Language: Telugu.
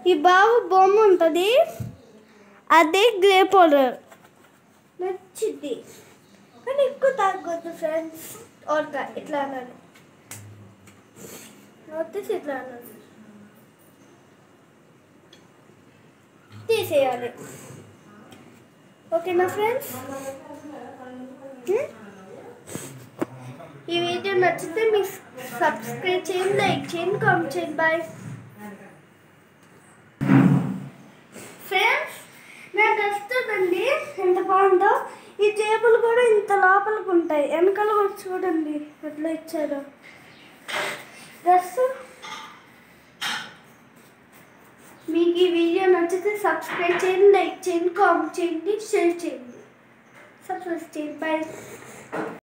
ఈ బాబు బొమ్మ ఉంటుంది అదే గ్రే పౌడర్ నచ్చింది కానీ ఎక్కువ తాగొద్దు ఫ్రెండ్స్ ఓర్గా ఇట్లా అన్నాను వచ్చేసి ఇట్లా అన్నాను తీసేయాలి ఓకేనా ఫ్రెండ్స్ ఈ వీడియో నచ్చితే మీకు సబ్స్క్రైబ్ చేయండి లైక్ చేయండి కామెంట్ చేయండి బాయ్ ఫ్రెండ్స్ నాకు వస్తుందండి ఎంత బాగుందో ఈ టేబుల్ కూడా ఇంత లోపలికి ఉంటాయి వెనకాల కూడా చూడండి ఎట్లా ఇచ్చారు డ్రెస్ మీకు ఈ వీడియో నచ్చితే సబ్స్క్రైబ్ చేయండి లైక్ చేయండి కామెంట్ చేయండి షేర్ చేయండి సబ్స్క్రైబ్ చేయండి బాయ్